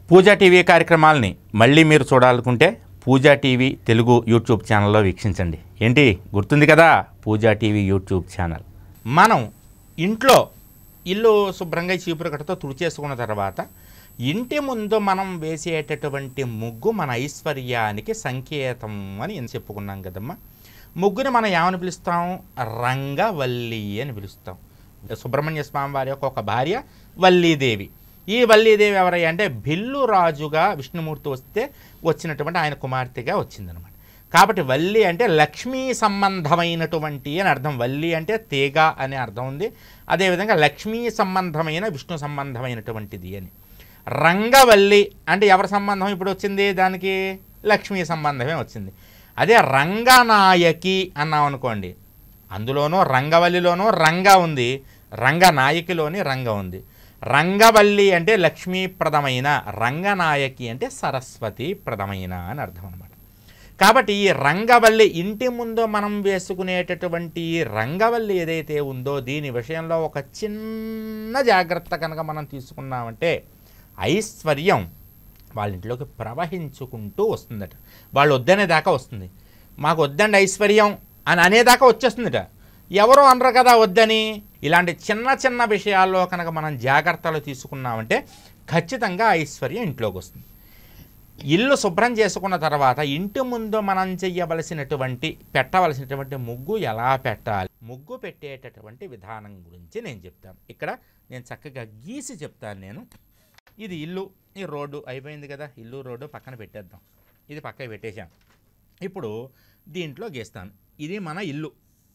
పూజా TV కార్యక్రమాలని మళ్ళీ మీరు చూడాలనుకుంటే పూజా టీవీ తెలుగు యూట్యూబ్ ఛానల్లో వీక్షించండి ఏంటి గుర్తుంది కదా పూజా టీవీ యూట్యూబ్ ఛానల్ మనం ఇంట్లో ఇల్లు శుభ్రంగా చీపురు కట్టతో తుడిచేసుకున్న తర్వాత ఇంటి ముందు మనం వేసేటటువంటి ముగ్గు మన ఐశ్వర్యానికి సంకేతం అని ఎంత చెప్పుకున్నాం కదమ్మా ముగ్గుని మనం ఏమని పిలుస్తాం రంగవల్లి అని పిలుస్తాం సుబ్రహ్మణ్య స్వామి వారి యొక్క ఒక భార్య వల్లీదేవి ఈ వల్లీదేవి ఎవరయ్యా అంటే బిల్లు రాజుగా విష్ణుమూర్తి వస్తే వచ్చినటువంటి ఆయన కుమార్తెగా వచ్చిందనమాట కాబట్టి వల్లి అంటే లక్ష్మీ సంబంధమైనటువంటి అని అర్థం వల్లి అంటే తీగ అనే అర్థం ఉంది అదేవిధంగా లక్ష్మీ సంబంధమైన విష్ణు సంబంధమైనటువంటిది అని రంగవల్లి అంటే ఎవరి సంబంధం ఇప్పుడు వచ్చింది దానికి లక్ష్మీ సంబంధమే వచ్చింది అదే రంగనాయకి అన్నాం అనుకోండి అందులోనూ రంగవల్లిలోనూ రంగ ఉంది రంగనాయకిలోని రంగ ఉంది రంగవల్లి అంటే లక్ష్మీప్రదమైన రంగనాయకి అంటే సరస్వతి ప్రదమైన అని అర్థం అనమాట కాబట్టి ఈ రంగవల్లి ఇంటి ముందు మనం వేసుకునేటటువంటి ఈ రంగవల్లి ఏదైతే ఉందో దీని విషయంలో ఒక చిన్న జాగ్రత్త కనుక మనం తీసుకున్నామంటే ఐశ్వర్యం వాళ్ళ ఇంట్లోకి ప్రవహించుకుంటూ వస్తుందట వాళ్ళు వద్దనే దాకా వస్తుంది మాకు వద్దండి ఐశ్వర్యం అని అనేదాకా వచ్చేస్తుందట ఎవరో అనరు కదా వద్దని ఇలాంటి చిన్న చిన్న విషయాల్లో కనుక మనం జాగ్రత్తలు తీసుకున్నామంటే ఖచ్చితంగా ఐశ్వర్యం ఇంట్లోకి వస్తుంది ఇల్లు శుభ్రం చేసుకున్న తర్వాత ఇంటి ముందు మనం చెయ్యవలసినటువంటి పెట్టవలసినటువంటి ముగ్గు ఎలా పెట్టాలి ముగ్గు పెట్టేటటువంటి విధానం గురించి నేను చెప్తాను ఇక్కడ నేను చక్కగా గీసి చెప్తాను నేను ఇది ఇల్లు ఈ రోడ్డు అయిపోయింది కదా ఇల్లు రోడ్డు పక్కన పెట్టేద్దాం ఇది పక్కన పెట్టేశాం ఇప్పుడు దీంట్లో గీస్తాను ఇది మన ఇల్లు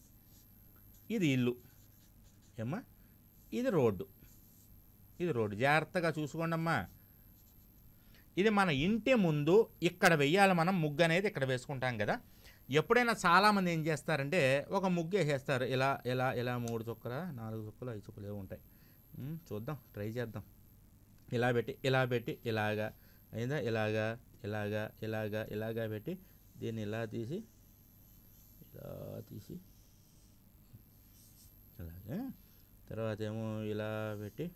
ఇది ఇల్లు ఏమ్మా ఇది రోడ్డు ఇది రోడ్డు జాగ్రత్తగా చూసుకోండి అమ్మా ఇది మన ఇంటి ముందు ఇక్కడ వెయ్యాలి మనం ముగ్గు అనేది ఇక్కడ వేసుకుంటాం కదా ఎప్పుడైనా చాలామంది ఏం చేస్తారంటే ఒక ముగ్గు వేసేస్తారు ఇలా ఇలా ఇలా మూడు చుక్కల నాలుగు చుక్కలు ఐదు చుక్కలు ఏవో ఉంటాయి ఉమ్, చూద్దాం ట్రై చేద్దాం ఇలా పెట్టి ఇలా పెట్టి ఇలాగా అయిందా ఇలాగా ఇలాగా ఇలాగా ఇలాగా పెట్టి దీన్ని ఇలా తీసి ఇలా తీసి ఇలాగా తర్వాత ఏమో ఇలా పెట్టి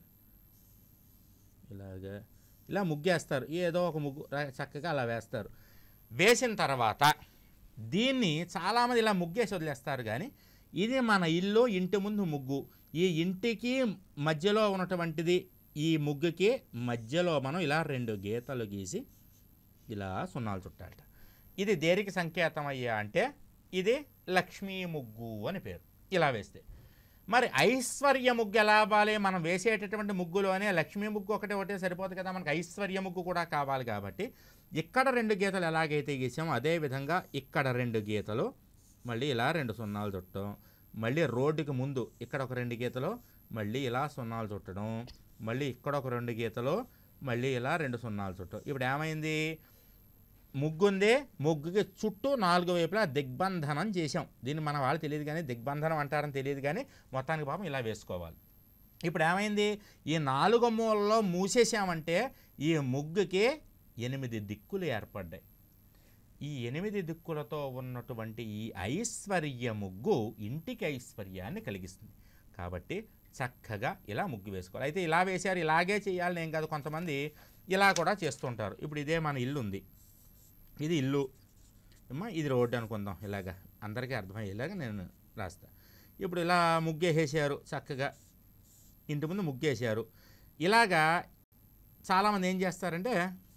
ఇలాగా ఇలా ముగ్గేస్తారు ఏదో ఒక ముగ్గు రా- చక్కగా అలా వేస్తారు వేసిన తర్వాత దీన్ని చాలామంది ఇలా ముగ్గేసి వదిలేస్తారు కానీ ఇది మన ఇల్లు ఇంటి ముందు ముగ్గు ఈ ఇంటికి మధ్యలో ఉన్నటువంటిది ఈ ముగ్గుకి మధ్యలో మనం ఇలా రెండు గీతలు గీసి ఇలా సున్నాలు చుట్టాలట ఇది దేనికి సంకేతం అయ్యా అంటే ఇది లక్ష్మీ ముగ్గు అని పేరు ఇలా వేస్తే మరి ఐశ్వర్య ముగ్గు ఎలా అవ్వాలి మనం వేసేటటువంటి ముగ్గులోనే లక్ష్మీ ముగ్గు ఒకటే ఒకటే సరిపోదు కదా మనకి ఐశ్వర్య ముగ్గు కూడా కావాలి కాబట్టి ఇక్కడ రెండు గీతలు ఎలాగైతే గీసామో అదే విధంగా ఇక్కడ రెండు గీతలు మళ్ళీ ఇలా రెండు సున్నాలు చుట్టడం మళ్ళీ రోడ్డుకి ముందు ఇక్కడ ఒక రెండు గీతలు మళ్ళీ ఇలా సున్నాలు చుట్టడం మళ్ళీ ఇక్కడ ఒక రెండు గీతలు మళ్ళీ ఇలా రెండు సున్నాలు చుట్టడం ఇప్పుడు ఏమైంది ముగ్గు ఉంది ముగ్గుకి చుట్టూ నాలుగు వైపులా దిగ్బంధనం చేసాం దీన్ని మన వాళ్ళు తెలియదు కానీ దిగ్బంధనం అంటారని తెలియదు కానీ మొత్తానికి పాపం ఇలా వేసుకోవాలి ఇప్పుడు ఏమైంది ఈ నాలుగు మూలలో మూసేసామంటే ఈ ముగ్గుకి ఎనిమిది దిక్కులు ఏర్పడ్డాయి ఈ ఎనిమిది దిక్కులతో ఉన్నటువంటి ఈ ఐశ్వర్య ముగ్గు ఇంటికి ఐశ్వర్యాన్ని కలిగిస్తుంది కాబట్టి చక్కగా ఇలా ముగ్గు వేసుకోవాలి అయితే ఇలా వేశారు ఇలాగే చేయాలని ఏం కాదు కొంతమంది ఇలా కూడా చేస్తుంటారు ఇప్పుడు ఇదే మన ఇల్లు ఉంది ఇది ఇల్లు అమ్మా ఇది రోడ్డు అనుకుందాం ఇలాగా అందరికీ అర్థమయ్యేలాగా నేను రాస్తా ఇప్పుడు ఇలా ముగ్గేసేసారు చక్కగా ఇంటి ముందు ముగ్గేసారు ఇలాగా చాలామంది ఏం చేస్తారంటే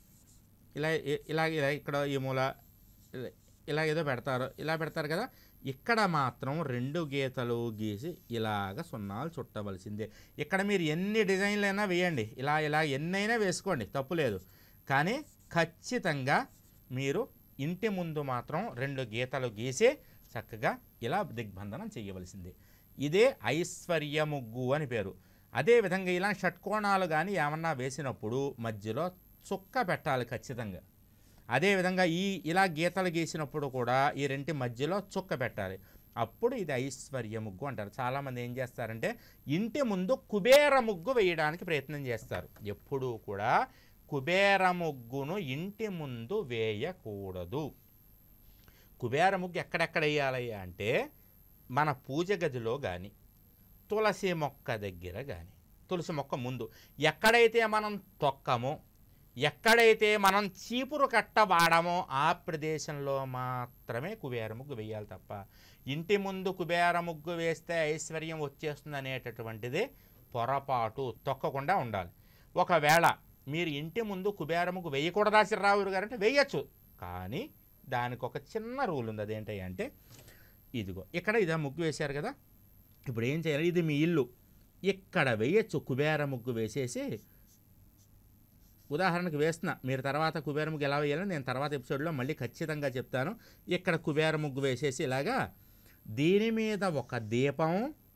ఇలా ఇ- ఇలా ఇలా ఇక్కడ ఈ మూల ఇలా- ఇలా ఏదో పెడతారు ఇలా పెడతారు కదా ఇక్కడ మాత్రం రెండు గీతలు గీసి ఇలాగ సున్నాలు చుట్టవలసిందే ఇక్కడ మీరు ఎన్ని డిజైన్లు అయినా వేయండి ఇలా ఇలా ఎన్నైనా వేసుకోండి తప్పు లేదు కానీ ఖచ్చితంగా మీరు ఇంటి ముందు మాత్రం రెండు గీతలు గీసి చక్కగా ఇలా దిగ్బంధనం చేయవలసిందే ఇదే ఐశ్వర్య ముగ్గు అని పేరు అదేవిధంగా ఇలా షట్కోణాలు కానీ ఏమన్నా వేసినప్పుడు మధ్యలో చుక్క పెట్టాలి ఖచ్చితంగా అదేవిధంగా ఈ ఇలా గీతలు గీసినప్పుడు కూడా ఈ రెంటి మధ్యలో చుక్క పెట్టాలి అప్పుడు ఇది ఐశ్వర్య ముగ్గు అంటారు చాలామంది ఏం చేస్తారంటే ఇంటి ముందు కుబేర ముగ్గు వేయడానికి ప్రయత్నం చేస్తారు ఎప్పుడూ కూడా కుబేర ముగ్గును ఇంటి ముందు వేయకూడదు కుబేర ముగ్గు ఎక్కడెక్కడ వేయాలి అంటే మన పూజ గదిలో కానీ తులసి మొక్క దగ్గర కానీ తులసి మొక్క ముందు ఎక్కడైతే మనం తొక్కమో ఎక్కడైతే మనం చీపురు కట్ట వాడమో ఆ ప్రదేశంలో మాత్రమే కుబేర ముగ్గు వేయాలి తప్ప ఇంటి ముందు కుబేర ముగ్గు వేస్తే ఐశ్వర్యం వచ్చేస్తుంది అనేటటువంటిది పొరపాటు తొక్కకుండా ఉండాలి ఒకవేళ మీరు ఇంటి ముందు కుబేర ముగ్గు వేయకూడదా చిర్రావురు గారు అంటే వేయచ్చు కానీ దానికి ఒక చిన్న రూల్ ఉంది అదేంటి అంటే ఇదిగో ఇక్కడ ఇదే ముగ్గు వేశారు కదా ఇప్పుడు ఏం చేయాలి ఇది మీ ఇల్లు ఇక్కడ వేయచ్చు కుబేర ముగ్గు వేసేసి ఉదాహరణకు వేస్తున్నా మీరు తర్వాత కుబేర ముగ్గు ఎలా వేయాలో నేను తర్వాత ఎపిసోడ్లో మళ్ళీ ఖచ్చితంగా చెప్తాను ఇక్కడ కుబేర ముగ్గు వేసేసి ఇలాగా దీని మీద ఒక దీపం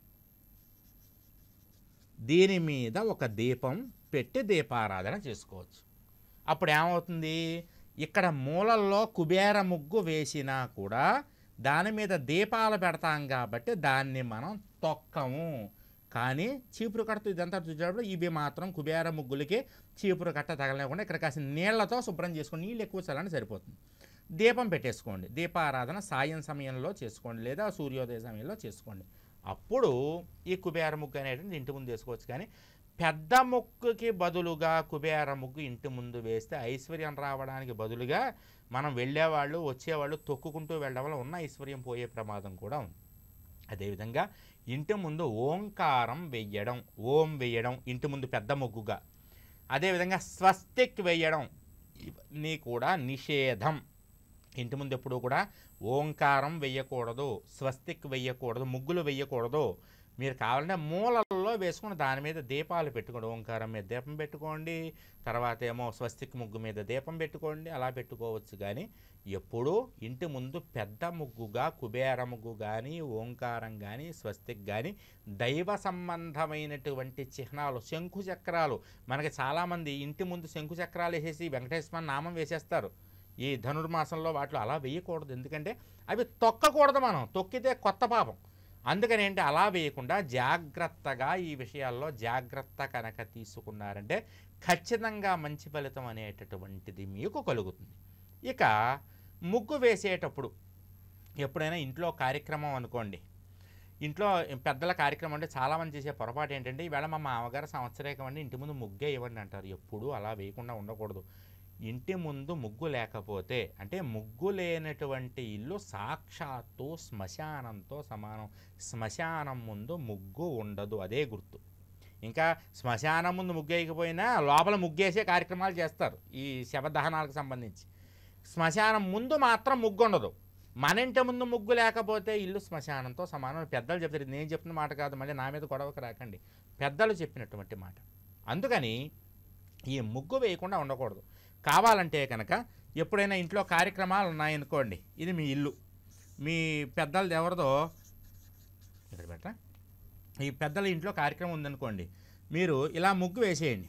దీని మీద ఒక దీపం పెట్టి దీపారాధన చేసుకోవచ్చు అప్పుడు ఏమవుతుంది ఇక్కడ మూలల్లో కుబేర ముగ్గు వేసినా కూడా దాని మీద దీపాలు పెడతాం కాబట్టి దాన్ని మనం తొక్కము కానీ చీపురు కట్టతో ఇదంతా చూసేటప్పుడు ఇవి మాత్రం కుబేర ముగ్గులకి చీపురు కట్ట తగలలేకుండా ఇక్కడ కాసిన నీళ్లతో శుభ్రం చేసుకొని నీళ్ళు ఎక్కువ చల్లని సరిపోతుంది దీపం పెట్టేసుకోండి దీపారాధన సాయం సమయంలో చేసుకోండి లేదా సూర్యోదయ సమయంలో చేసుకోండి అప్పుడు ఈ కుబేర ముగ్గు అనేటువంటి ఇంటి ముందు వేసుకోవచ్చు కానీ పెద్ద ముక్కుకి బదులుగా కుబేర ముగ్గు ఇంటి ముందు వేస్తే ఐశ్వర్యం రావడానికి బదులుగా మనం వెళ్ళేవాళ్ళు వచ్చేవాళ్ళు తొక్కుకుంటూ వెళ్ళడం వల్ల ఉన్న ఐశ్వర్యం పోయే ప్రమాదం కూడా ఉంది అదేవిధంగా ఇంటి ముందు ఓంకారం వెయ్యడం ఓం వేయడం ఇంటి ముందు పెద్ద ముగ్గుగా అదేవిధంగా స్వస్తిక్ వేయడం ఇవన్నీ కూడా నిషేధం ఇంటి ముందు ఎప్పుడూ కూడా ఓంకారం వెయ్యకూడదు స్వస్తిక్ వెయ్యకూడదు ముగ్గులు వెయ్యకూడదు మీరు కావాలంటే మూలల్లో వేసుకుని దాని మీద దీపాలు పెట్టుకోండి ఓంకారం మీద దీపం పెట్టుకోండి తర్వాత ఏమో స్వస్తిక్ ముగ్గు మీద దీపం పెట్టుకోండి అలా పెట్టుకోవచ్చు కానీ ఎప్పుడూ ఇంటి ముందు పెద్ద ముగ్గుగా కుబేర ముగ్గు కానీ ఓంకారం కానీ స్వస్తిక్ కానీ దైవ సంబంధమైనటువంటి చిహ్నాలు శంకు చక్రాలు మనకి చాలామంది ఇంటి ముందు శంకు చక్రాలు వేసేసి వెంకటేశ్వర నామం వేసేస్తారు ఈ ధనుర్మాసంలో వాటిలో అలా వేయకూడదు ఎందుకంటే అవి తొక్కకూడదు మనం తొక్కితే కొత్త పాపం అందుకని ఏంటి అలా వేయకుండా జాగ్రత్తగా ఈ విషయాల్లో జాగ్రత్త కనుక తీసుకున్నారంటే ఖచ్చితంగా మంచి ఫలితం అనేటటువంటిది మీకు కలుగుతుంది ఇక ముగ్గు వేసేటప్పుడు ఎప్పుడైనా ఇంట్లో కార్యక్రమం అనుకోండి ఇంట్లో పెద్దల కార్యక్రమం అంటే చాలామంది చేసే పొరపాటు ఏంటంటే ఈవేళ మా మామగారు సంవత్సరేకం అండి ఇంటి ముందు ముగ్గే ఇవ్వండి అంటారు ఎప్పుడూ అలా వేయకుండా ఉండకూడదు ఇంటి ముందు ముగ్గు లేకపోతే అంటే ముగ్గు లేనటువంటి ఇల్లు సాక్షాత్తు శ్మశానంతో సమానం శ్మశానం ముందు ముగ్గు ఉండదు అదే గుర్తు ఇంకా శ్మశానం ముందు ముగ్గు వేయకపోయినా లోపల ముగ్గేసే కార్యక్రమాలు చేస్తారు ఈ శవదహనాలకు సంబంధించి శ్మశానం ముందు మాత్రం ముగ్గు ఉండదు మన ఇంటి ముందు ముగ్గు లేకపోతే ఇల్లు శ్మశానంతో సమానం పెద్దలు చెప్తారు ఇది నేను చెప్పిన మాట కాదు మళ్ళీ నా మీద గొడవకు రాకండి పెద్దలు చెప్పినటువంటి మాట అందుకని ఈ ముగ్గు వేయకుండా ఉండకూడదు కావాలంటే కనుక ఎప్పుడైనా ఇంట్లో కార్యక్రమాలు ఉన్నాయనుకోండి ఇది మీ ఇల్లు మీ పెద్దలది ఎవరిదో ఇక్కడ పెట్ట ఈ పెద్దల ఇంట్లో కార్యక్రమం ఉందనుకోండి మీరు ఇలా ముగ్గు వేసేయండి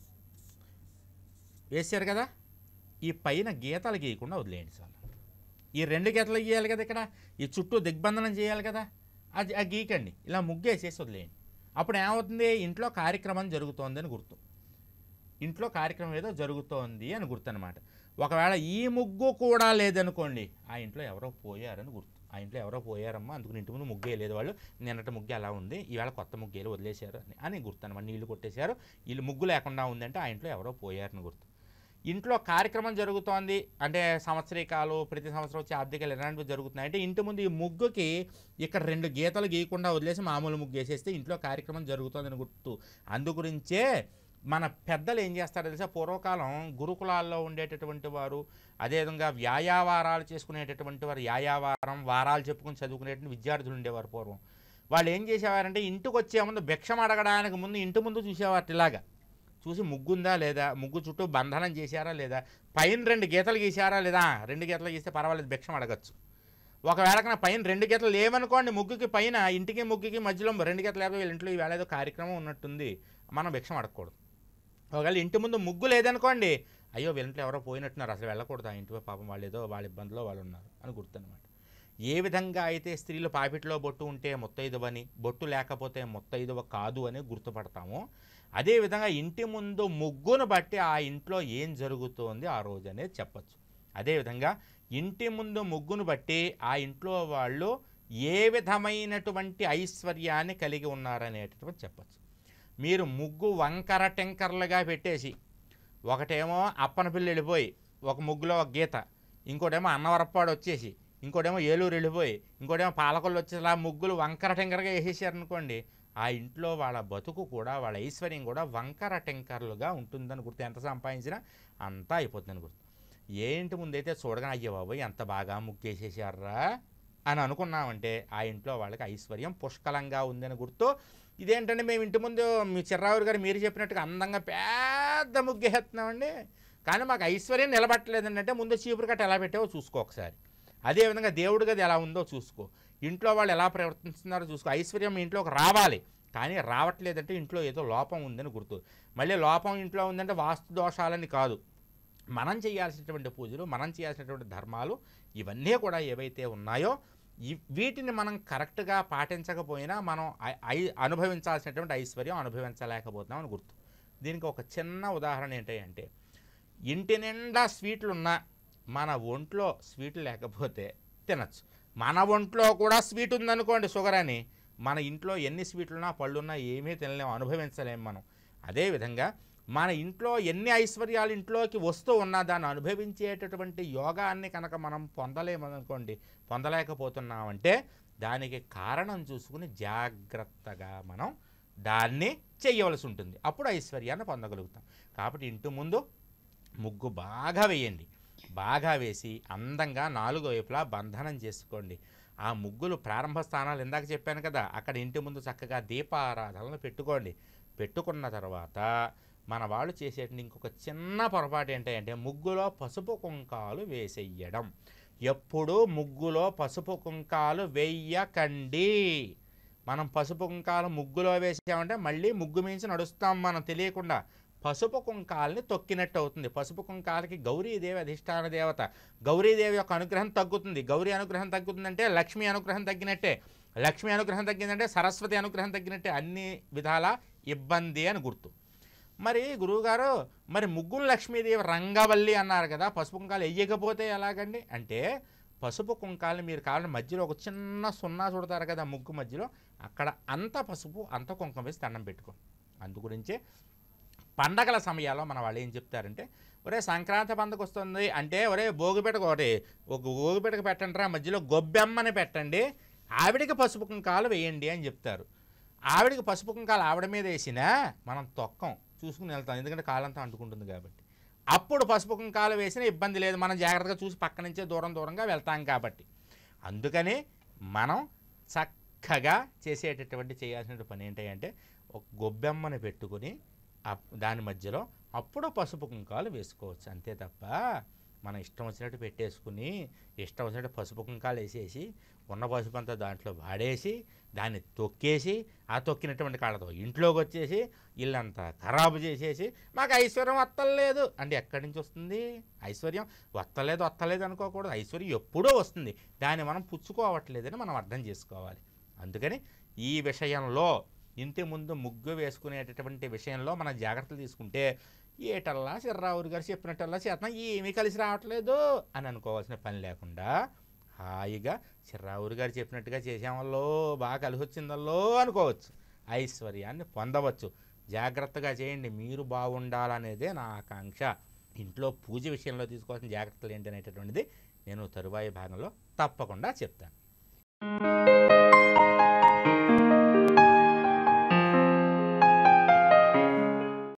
వేసారు కదా ఈ పైన గీతలు గీయకుండా వదిలేయండి చాలు ఈ రెండు గీతలు గీయాలి కదా ఇక్కడ ఈ చుట్టూ దిగ్బంధనం చేయాలి కదా అది ఆ గీకండి ఇలా ముగ్గు వేసేసి వదిలేయండి అప్పుడు ఏమవుతుంది ఇంట్లో కార్యక్రమం జరుగుతోందని గుర్తు ఇంట్లో కార్యక్రమం ఏదో జరుగుతోంది అని గుర్తు అనమాట ఒకవేళ ఈ ముగ్గు కూడా లేదనుకోండి ఆ ఇంట్లో ఎవరో పోయారని గుర్తు ఆ ఇంట్లో ఎవరో పోయారమ్మా అందుకు ఇంటి ముందు ముగ్గే లేదు వాళ్ళు నిన్నటి ముగ్గు ఎలా ఉంది ఈవేళ కొత్త ముగ్గేలు వదిలేశారు అని అని గుర్తు అనమాట నీళ్లు కొట్టేశారు వీళ్ళు ముగ్గు లేకుండా ఉందంటే ఆ ఇంట్లో ఎవరో పోయారని గుర్తు ఇంట్లో కార్యక్రమం జరుగుతోంది అంటే సంవత్సరీకాలు ప్రతి సంవత్సరం వచ్చే ఆర్థికాలు ఎలాంటివి జరుగుతున్నాయి అంటే ఇంటి ముందు ఈ ముగ్గుకి ఇక్కడ రెండు గీతలు గీయకుండా వదిలేసి మామూలు ముగ్గు వేసేస్తే ఇంట్లో కార్యక్రమం జరుగుతోందని గుర్తు అందు గురించే మన పెద్దలు ఏం చేస్తారో తెలుసా పూర్వకాలం గురుకులాల్లో ఉండేటటువంటి వారు అదేవిధంగా వ్యాయావారాలు చేసుకునేటటువంటి వారు యాయావారం వారాలు చెప్పుకుని చదువుకునేటువంటి విద్యార్థులు ఉండేవారు పూర్వం వాళ్ళు ఏం చేసేవారంటే ఇంటికి వచ్చే ముందు భిక్షం అడగడానికి ముందు ఇంటి ముందు చూసేవారు ఇలాగా చూసి ముగ్గుందా లేదా ముగ్గు చుట్టూ బంధనం చేశారా లేదా పైన రెండు గీతలు గీశారా లేదా రెండు గీతలు గీస్తే పర్వాలేదు భిక్షం అడగచ్చు ఒకవేళ కన్నా పైన రెండు గీతలు లేవనుకోండి ముగ్గుకి పైన ఇంటికి ముగ్గుకి మధ్యలో రెండు గీతలు లేకపోతే వీళ్ళ ఇంట్లో ఈవేళ ఏదో కార్యక్రమం ఉన్నట్టుంది మనం భిక్షం అడగకూడదు ఒకవేళ ఇంటి ముందు ముగ్గు లేదనుకోండి అయ్యో వీళ్ళ ఇంట్లో ఎవరో పోయినట్టున్నారు అసలు వెళ్ళకూడదు ఆ ఇంటి పాపం వాళ్ళు ఏదో వాళ్ళ ఇబ్బందిలో వాళ్ళు ఉన్నారు అని గుర్తనమాట ఏ విధంగా అయితే స్త్రీలు పాపిట్లో బొట్టు ఉంటే ముత్తైదువని బొట్టు లేకపోతే ముత్తైదువ కాదు అని గుర్తుపడతామో అదేవిధంగా ఇంటి ముందు ముగ్గును బట్టి ఆ ఇంట్లో ఏం జరుగుతోంది ఆ రోజు అనేది చెప్పచ్చు అదేవిధంగా ఇంటి ముందు ముగ్గును బట్టి ఆ ఇంట్లో వాళ్ళు ఏ విధమైనటువంటి ఐశ్వర్యాన్ని కలిగి ఉన్నారనేటటువంటి చెప్పచ్చు మీరు ముగ్గు వంకర టెంకర్లుగా పెట్టేసి ఒకటేమో అప్పన పిల్లి వెళ్ళిపోయి ఒక ముగ్గులో ఒక గీత ఇంకోటేమో అన్నవరప్పాడు వచ్చేసి ఇంకోటేమో ఏలూరు వెళ్ళిపోయి ఇంకోటేమో పాలకొల్లు వచ్చేసి అలా ముగ్గులు వంకర టెంకరగా వేసేసారు అనుకోండి ఆ ఇంట్లో వాళ్ళ బతుకు కూడా వాళ్ళ ఐశ్వర్యం కూడా వంకర టెంకర్లుగా ఉంటుందని గుర్తు ఎంత సంపాదించినా అంతా అయిపోతుందని గుర్తు ఏంటి ముందైతే చూడగానే అయ్యే బాబోయ్ ఎంత బాగా ముగ్గేసేసారా అని అనుకున్నామంటే ఆ ఇంట్లో వాళ్ళకి ఐశ్వర్యం పుష్కలంగా ఉందని గుర్తు ఇదేంటంటే మేము ఇంటి ముందు మీ చిర్రావురు గారు మీరు చెప్పినట్టుగా అందంగా పెద్ద ముగ్గేస్తున్నామండి కానీ మాకు ఐశ్వర్యం నిలబట్టలేదండి అంటే ముందు చీపురు కట్ట ఎలా పెట్టావో చూసుకో ఒకసారి అదేవిధంగా దేవుడి గది ఎలా ఉందో చూసుకో ఇంట్లో వాళ్ళు ఎలా ప్రవర్తిస్తున్నారో చూసుకో ఐశ్వర్యం మీ ఇంట్లోకి రావాలి కానీ రావట్లేదంటే ఇంట్లో ఏదో లోపం ఉందని గుర్తు మళ్ళీ లోపం ఇంట్లో ఉందంటే వాస్తు దోషాలని కాదు మనం చేయాల్సినటువంటి పూజలు మనం చేయాల్సినటువంటి ధర్మాలు ఇవన్నీ కూడా ఏవైతే ఉన్నాయో ఈ వీటిని మనం కరెక్ట్గా పాటించకపోయినా మనం ఐ- ఐ- అనుభవించాల్సినటువంటి ఐశ్వర్యం అనుభవించలేకపోతున్నాం అని గుర్తు దీనికి ఒక చిన్న ఉదాహరణ ఏంటంటే ఇంటి నిండా స్వీట్లు ఉన్నా మన ఒంట్లో స్వీట్లు లేకపోతే తినచ్చు మన ఒంట్లో కూడా స్వీట్ ఉందనుకోండి షుగర్ అని మన ఇంట్లో ఎన్ని స్వీట్లున్నా పళ్ళున్నా ఏమీ తినలేము అనుభవించలేము మనం అదేవిధంగా మన ఇంట్లో ఎన్ని ఐశ్వర్యాలు ఇంట్లోకి వస్తూ ఉన్నా దాన్ని అనుభవించేటటువంటి యోగాన్ని కనుక మనం పొందలేమనుకోండి పొందలేకపోతున్నామంటే దానికి కారణం చూసుకుని జాగ్రత్తగా మనం దాన్ని చేయవలసి ఉంటుంది అప్పుడు ఐశ్వర్యాన్ని పొందగలుగుతాం కాబట్టి ఇంటి ముందు ముగ్గు బాగా వేయండి బాగా వేసి అందంగా నాలుగు వైపులా బంధనం చేసుకోండి ఆ ముగ్గులు ప్రారంభ స్థానాలు ఇందాక చెప్పాను కదా అక్కడ ఇంటి ముందు చక్కగా దీపారాధనలు పెట్టుకోండి పెట్టుకున్న తర్వాత మన వాళ్ళు చేసేటువంటి ఇంకొక చిన్న పొరపాటు ఏంటంటే ముగ్గులో పసుపు కుంకాలు వేసేయడం ఎప్పుడూ ముగ్గులో పసుపు కుంకాలు వేయకండి మనం పసుపు కుంకాలు ముగ్గులో వేసామంటే మళ్ళీ ముగ్గు మించి నడుస్తాం మనం తెలియకుండా పసుపు కుంకాలని తొక్కినట్టు అవుతుంది పసుపు కుంకాలకి గౌరీదేవి అధిష్టాన దేవత గౌరీదేవి యొక్క అనుగ్రహం తగ్గుతుంది గౌరీ అనుగ్రహం తగ్గుతుందంటే లక్ష్మీ అనుగ్రహం తగ్గినట్టే లక్ష్మీ అనుగ్రహం తగ్గిందంటే సరస్వతి అనుగ్రహం తగ్గినట్టే అన్ని విధాల ఇబ్బంది అని గుర్తు మరి గురువుగారు మరి ముగ్గురు లక్ష్మీదేవి రంగవల్లి అన్నారు కదా పసుపు కుంకాలు వెయ్యకపోతే ఎలాగండి అంటే పసుపు కుంకాలు మీరు కావాలంటే మధ్యలో ఒక చిన్న సున్నా చూడతారు కదా ముగ్గు మధ్యలో అక్కడ అంత పసుపు అంత కుంకుమ వేసి దండం పెట్టుకోండి అందు గురించే పండగల సమయాల్లో మన వాళ్ళు ఏం చెప్తారంటే ఒరే సంక్రాంతి పండుగ వస్తుంది అంటే ఒరే భోగిపెట్టకు ఒకటి ఒక భోగిపెట్టకు పెట్టండి రా మధ్యలో గొబ్బెమ్మని పెట్టండి ఆవిడికి పసుపు కుంకాలు వేయండి అని చెప్తారు ఆవిడికి పసుపు కుంకాలు ఆవిడ మీద వేసినా మనం తొక్కం చూసుకుని వెళ్తాం ఎందుకంటే కాలంతా అంటుకుంటుంది కాబట్టి అప్పుడు పసుపు కుంకాలు వేసినా ఇబ్బంది లేదు మనం జాగ్రత్తగా చూసి పక్క నుంచే దూరం దూరంగా వెళ్తాం కాబట్టి అందుకని మనం చక్కగా చేసేటటువంటి చేయాల్సిన పని ఏంటంటే ఒక గొబ్బెమ్మని పెట్టుకుని అప్- దాని మధ్యలో అప్పుడు పసుపు కుంకాలు వేసుకోవచ్చు అంతే తప్ప మన ఇష్టం వచ్చినట్టు పెట్టేసుకుని ఇష్టం వచ్చినట్టు పసుపు కుంకాలు వేసేసి ఉన్న పసుపు అంతా దాంట్లో వాడేసి దాన్ని తొక్కేసి ఆ తొక్కినటువంటి కాళ్ళతో ఇంట్లోకి వచ్చేసి ఇల్లంతా ఖరాబు చేసేసి మాకు ఐశ్వర్యం వత్తలేదు అంటే ఎక్కడి నుంచి వస్తుంది ఐశ్వర్యం వత్తలేదు వత్తలేదు అనుకోకూడదు ఐశ్వర్యం ఎప్పుడూ వస్తుంది దాన్ని మనం పుచ్చుకోవట్లేదని మనం అర్థం చేసుకోవాలి అందుకని ఈ విషయంలో ఇంటి ముందు ముగ్గు వేసుకునేటటువంటి విషయంలో మనం జాగ్రత్తలు తీసుకుంటే ఏటల్లా చిర్రావురు గారు చెప్పినట్టల్లా చేతనం ఏమీ కలిసి రావట్లేదు అని అనుకోవాల్సిన పని లేకుండా హాయిగా చిర్రావురు గారు చెప్పినట్టుగా చేసామల్లో బాగా కలిసి వచ్చిందల్లో అనుకోవచ్చు ఐశ్వర్యాన్ని పొందవచ్చు జాగ్రత్తగా చేయండి మీరు బాగుండాలనేదే నా ఆకాంక్ష ఇంట్లో పూజ విషయంలో తీసుకోవాల్సిన జాగ్రత్తలు ఏంటి అనేటటువంటిది నేను తరువాయి భాగంలో తప్పకుండా చెప్తాను